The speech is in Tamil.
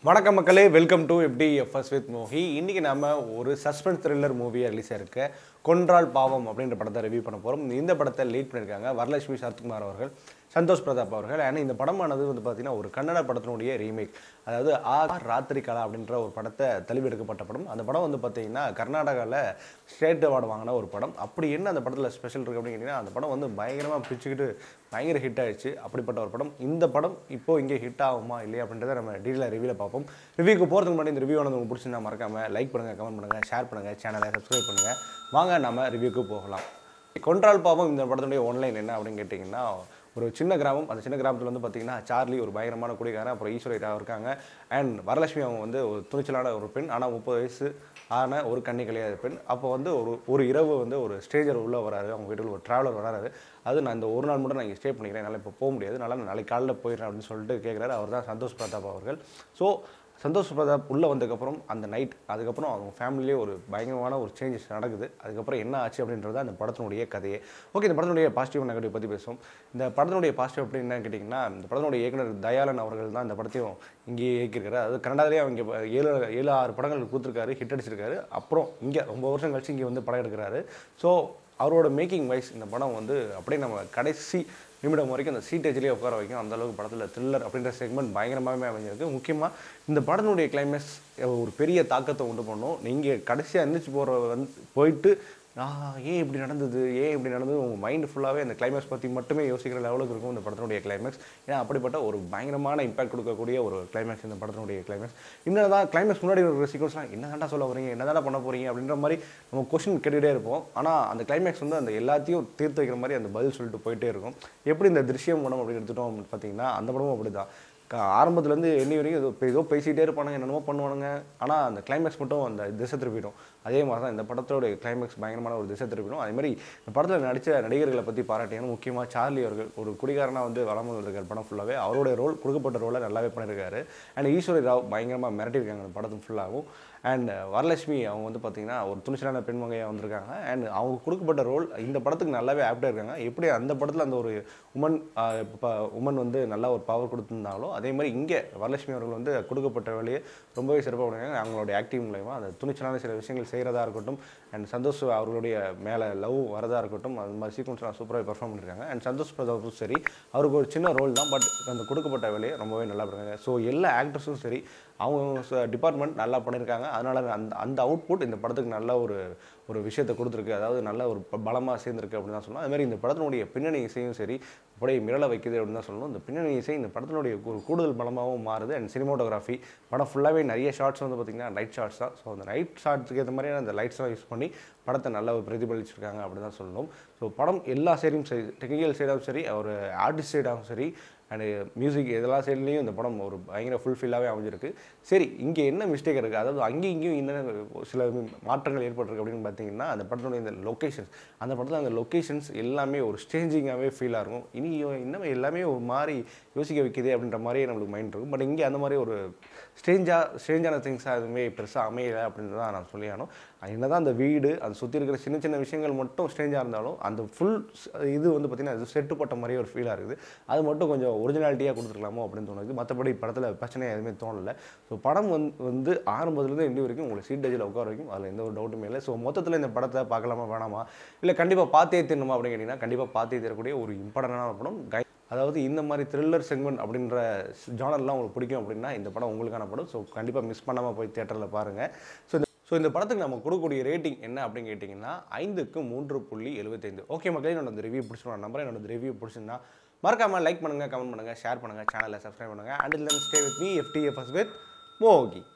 வணக்கம் மக்களே வெல்கம் டு எப்படி எஃப்எஸ் வித் மோஹி இன்றைக்கி நாம ஒரு சஸ்பென்ஸ் த்ரில்லர் மூவியாக ரிலீஸ் ஆயிருக்கு கொன்றால் பாவம் அப்படின்ற படத்தை ரிவ்யூ பண்ண போகிறோம் இந்த படத்தை லீட் பண்ணியிருக்காங்க வரலட்சுமி சரத்குமார் அவர்கள் சந்தோஷ் பிரதாப் அவர்கள் அண்ட் இந்த படமானது வந்து பார்த்தீங்கன்னா ஒரு கன்னட படத்தினுடைய ரீமேக் அதாவது ஆ ராத்திரி கலா அப்படின்ற ஒரு படத்தை தழுவி எடுக்கப்பட்ட படம் அந்த படம் வந்து பார்த்தீங்கன்னா கர்நாடகாவில் ஸ்டேட் அவார்டு வாங்கின ஒரு படம் அப்படி என்ன அந்த படத்தில் ஸ்பெஷல் இருக்குது அப்படின்னு கேட்டிங்கன்னா அந்த படம் வந்து பயங்கரமாக பிடிச்சிக்கிட்டு பயங்கர ஹிட் ஆயிடுச்சு அப்படிப்பட்ட ஒரு படம் இந்த படம் இப்போ இங்கே ஹிட் ஆகுமா இல்லையா அப்படின்றத நம்ம டீட்டெயிலாக ரிவ்யூவில் பார்ப்போம் ரிவ்யூக்கு போகிறதுக்கு முன்னாடி இந்த ரிவ்யூ வந்து உங்களுக்கு பிடிச்சிருந்தா மறக்காம லைக் பண்ணுங்கள் கமெண்ட் பண்ணுங்கள் ஷேர் பண்ணுங்கள் சேனலை சப்ஸ்கிரைப் பண்ணுங்கள் வாங்க நம்ம ரிவ்யூக்கு போகலாம் கொன்றால் பாவம் இந்த படத்துடைய ஒன்லைன் என்ன அப்படின்னு கேட்டிங்கன்னா ஒரு சின்ன கிராமம் அந்த சின்ன கிராமத்தில் வந்து பார்த்தீங்கன்னா சார்லி ஒரு பயங்கரமான குடிகாரன் அப்புறம் ஈஸ்வரி இருக்காங்க அண்ட் வரலட்சுமி அவங்க வந்து ஒரு துணிச்சலான ஒரு பெண் ஆனால் முப்பது வயசு ஆன ஒரு கண்ணி கலையாத பெண் அப்போ வந்து ஒரு ஒரு இரவு வந்து ஒரு ஸ்டேஜர் உள்ளே வராரு அவங்க வீட்டில் ஒரு ட்ராவலர் வராரு அது நான் இந்த ஒரு நாள் மட்டும் நான் இங்கே ஸ்டே பண்ணிக்கிறேன் என்னால் இப்போ போக முடியாது அதனால் நான் நாளைக்கு காலையில் போயிடுறேன் அப்படின்னு சொல்லிட்டு கேட்குறாரு அவர் தான் சந்தோஷ் பிரதாப் அவர்கள் ஸோ சந்தோஷ் பிரதாப் உள்ளே வந்ததுக்கப்புறம் அந்த நைட் அதுக்கப்புறம் அவங்க ஃபேமிலியே ஒரு பயங்கரமான ஒரு சேஞ்சஸ் நடக்குது அதுக்கப்புறம் என்ன ஆச்சு அப்படின்றது அந்த படத்தினுடைய கதையே ஓகே இந்த படத்தினுடைய பாசிட்டிவ் நெகட்டிவ் பற்றி பேசுவோம் இந்த படத்தினுடைய பாசிட்டிவ் அப்படி என்னன்னு கேட்டிங்கன்னா இந்த படத்தினுடைய இயக்குனர் தயாளன் அவர்கள் தான் இந்த படத்தையும் இங்கேயே இயக்கியிருக்காரு அது கன்னடாவிலேயே அவங்க இப்ப ஏழு ஏழு ஆறு படங்கள் கொடுத்துருக்காரு ஹிட் அடிச்சிருக்காரு அப்புறம் இங்கே ரொம்ப வருஷம் கழிச்சு இங்கே வந்து படம் எடுக்கிறாரு ஸோ அவரோட மேக்கிங் வைஸ் இந்த படம் வந்து அப்படியே நம்ம கடைசி நிமிடம் வரைக்கும் அந்த சீட்டேஜ்லேயே உட்கார வைக்கும் அந்த அளவுக்கு படத்தில் த்ரில்லர் அப்படின்ற செக்மெண்ட் பயங்கரமாகவே அமைஞ்சிருக்கு முக்கியமாக இந்த படத்தினுடைய கிளைமேக்ஸ் ஒரு பெரிய தாக்கத்தை உண்டு பண்ணும் நீங்கள் கடைசியாக எந்திரிச்சு போகிற வந்து போயிட்டு ஆஹ் ஏன் இப்படி நடந்தது ஏன் இப்படி நடந்தது உங்கள் மைண்டு ஃபுல்லாகவே அந்த கிளைமேக்ஸ் பற்றி மட்டுமே யோசிக்கிற லெவலுக்கு இருக்கும் இந்த படத்தினுடைய கிளைமேக்ஸ் ஏன்னா அப்படிப்பட்ட ஒரு பயங்கரமான இம்பாக்ட் கொடுக்கக்கூடிய ஒரு கிளைமேக்ஸ் இந்த படத்தினுடைய கிளைமேக்ஸ் இன்னும் தான் கிளைமேக்ஸ் முன்னாடி ஒரு சீக்வன்ஸ்லாம் என்ன தாண்டா சொல்ல வரீங்க என்ன தாண்டா பண்ண போகிறீங்க அப்படின்ற மாதிரி நம்ம கொஸ்டின் கேட்டுகிட்டே இருப்போம் ஆனால் அந்த கிளைமேக்ஸ் வந்து அந்த எல்லாத்தையும் தீர்த்து வைக்கிற மாதிரி அந்த பதில் சொல்லிட்டு போயிட்டே இருக்கும் எப்படி இந்த திருஷ்யம் படம் அப்படி எடுத்துட்டோம் அப்படின்னு பார்த்தீங்கன்னா அந்த படமும் அப்படி தான் ஆரம்பத்துலேருந்து எண்ணி வரைக்கும் ஏதோ ஏதோ பேசிகிட்டே இருப்பானுங்க என்னென்னமோ பண்ணுவானுங்க ஆனால் அந்த கிளைமேக்ஸ் மட்டும் அந்த திசை திருப்பிடும் அதே மாதிரி தான் இந்த படத்தோட கிளைமேக்ஸ் பயங்கரமான ஒரு திசை திருப்பிடும் அதே மாதிரி இந்த படத்தில் நடித்த நடிகர்களை பற்றி பாராட்டியான முக்கியமாக சார்லி அவர்கள் ஒரு குடிகாரனாக வந்து வளம் வந்திருக்கார் படம் ஃபுல்லாகவே அவருடைய ரோல் கொடுக்கப்பட்ட ரோலை நல்லாவே பண்ணியிருக்காரு அண்ட் ஈஸ்வரி ராவ் பயங்கரமாக மிரட்டியிருக்காங்க அந்த படத்து ஃபுல்லாகவும் அண்ட் வரலட்சுமி அவங்க வந்து பார்த்திங்கன்னா ஒரு துணிச்சலான பெண்மகையாக வந்திருக்காங்க அண்ட் அவங்க கொடுக்கப்பட்ட ரோல் இந்த படத்துக்கு நல்லாவே ஆப்டாக இருக்காங்க எப்படி அந்த படத்தில் அந்த ஒரு உமன் உமன் வந்து நல்லா ஒரு பவர் கொடுத்துருந்தாங்களோ அதே மாதிரி இங்கே வரலட்சுமி அவர்கள் வந்து கொடுக்கப்பட்ட வேலையை ரொம்பவே சிறப்பாக பண்ணிருக்காங்க அவங்களுடைய ஆக்டிங் மூலயமா அந்த துணிச்சலான சில விஷயங்கள் செய்கிறதா இருக்கட்டும் அண்ட் சந்தோஷ் அவர்களுடைய மேலே லவ் வரதா இருக்கட்டும் அந்த மாதிரி சீக்வன்ஸ்லாம் சூப்பராக பெர்ஃபார்ம் பண்ணியிருக்காங்க அண்ட் சந்தோஷ் பிரதாப்பும் சரி அவருக்கு ஒரு சின்ன ரோல் தான் பட் அந்த கொடுக்கப்பட்ட வேலையை ரொம்பவே நல்லா பண்ணிருக்காங்க ஸோ எல்லா ஆக்டர்ஸும் சரி அவங்க டிபார்ட்மெண்ட் நல்லா பண்ணியிருக்காங்க அதனால் அந்த அந்த அவுட்புட் இந்த படத்துக்கு நல்ல ஒரு ஒரு விஷயத்தை கொடுத்துருக்கு அதாவது நல்ல ஒரு பலமாக சேர்ந்துருக்கு அப்படின்னு தான் சொல்லணும் அதுமாதிரி இந்த படத்தினுடைய பின்னணி இசையும் சரி அப்படியே மிரள வைக்குது அப்படின்னு தான் சொல்லணும் இந்த பின்னணி இசை இந்த படத்தினுடைய ஒரு கூடுதல் பலமாகவும் மாறுது அண்ட் சினிமோட்டோகிராஃபி படம் ஃபுல்லாகவே நிறைய ஷார்ட்ஸ் வந்து பார்த்திங்கன்னா நைட் ஷார்ட்ஸ் தான் ஸோ அந்த நைட் ஷார்ட்ஸுக்கு ஏற்ற மாதிரியான அந்த லைட்ஸ்லாம் யூஸ் பண்ணி படத்தை நல்லா ஒரு பிரதிபலிச்சிருக்காங்க அப்படின்னு தான் சொல்லணும் ஸோ படம் எல்லா சைடும் சரி டெக்னிக்கல் சைடாகவும் சரி ஒரு ஆர்டிஸ்ட் சைடாகவும் சரி அண்டு மியூசிக் எல்லா சைட்லேயும் இந்த படம் ஒரு பயங்கர ஃபுல்ஃபில்லாகவே அமைஞ்சிருக்கு சரி இங்கே என்ன மிஸ்டேக் இருக்குது அதாவது அங்கேயும் இங்கேயும் என்ன சில மாற்றங்கள் ஏற்பட்டிருக்கு அப்படின்னு பார்த்தீங்கன்னா அந்த படத்துடைய இந்த லொக்கேஷன்ஸ் அந்த படத்தில் அந்த லொக்கேஷன்ஸ் எல்லாமே ஒரு ஸ்டேஞ்சிங்காகவே ஃபீலாக இருக்கும் இனி இன்னும் எல்லாமே ஒரு மாதிரி யோசிக்க வைக்குது அப்படின்ற மாதிரியே நம்மளுக்கு மைண்ட் இருக்கும் பட் இங்கே அந்த மாதிரி ஒரு ஸ்ட்ரேஞ்சாக ஸ்ட்ரேஞ்சான திங்ஸாக எதுவுமே பெருசாக அமையலை அப்படின்னு தான் நான் சொல்லி ஆனோம் என்ன தான் அந்த வீடு அது சுற்றி இருக்கிற சின்ன சின்ன விஷயங்கள் மட்டும் ஸ்ட்ரேஞ்சாக இருந்தாலும் அந்த ஃபுல் இது வந்து பார்த்திங்கன்னா அது செட்டு போட்ட மாதிரியே ஒரு ஃபீலாக இருக்குது அது மட்டும் கொஞ்சம் ஒரிஜினாலிட்டியாக கொடுத்துருக்கலாமோ அப்படின்னு தோணுது மற்றபடி படத்தில் பிரச்சனை எதுவுமே தோணலை ஸோ படம் வந்து வந்து ஆரம்பத்துலேருந்து எண்டு வரைக்கும் உங்களுக்கு சீட் டேஜில் உட்கார வரைக்கும் அதில் எந்த ஒரு டவுட்டுமே இல்லை ஸோ மொத்தத்தில் இந்த படத்தை பார்க்கலாமா வேணாமா இல்லை கண்டிப்பாக பார்த்தே தரணுமா அப்படின்னு கேட்டிங்கன்னா கண்டிப்பாக பார்த்தே தரக்கூடிய ஒரு இம்பார்ட்டண்டான படம் கை அதாவது இந்த மாதிரி த்ரில்லர் செக்மெண்ட் அப்படின்ற ஜானர்லாம் உங்களுக்கு பிடிக்கும் அப்படின்னா இந்த படம் உங்களுக்கான படம் ஸோ கண்டிப்பாக மிஸ் பண்ணாமல் போய் தேட்டரில் பாருங்கள் ஸோ இந்த ஸோ இந்த படத்துக்கு நம்ம கொடுக்கக்கூடிய ரேட்டிங் என்ன அப்படின்னு கேட்டிங்கன்னா ஐந்துக்கு மூன்று புள்ளி எழுபத்தைந்து ஓகே மக்களே என்னோட இந்த ரிவ்யூ பிடிச்சிருந்தா நம்பர் என்னோட ரிவ்யூ பிடிச்சிருந்தா மறக்காமல் லைக் பண்ணுங்கள் கமெண்ட் பண்ணுங்கள் ஷேர் பண்ணுங்கள் சேனலை சப்ஸ்கிரைப் பண்ணுங்கள் and then stay with me FTFS with மோகி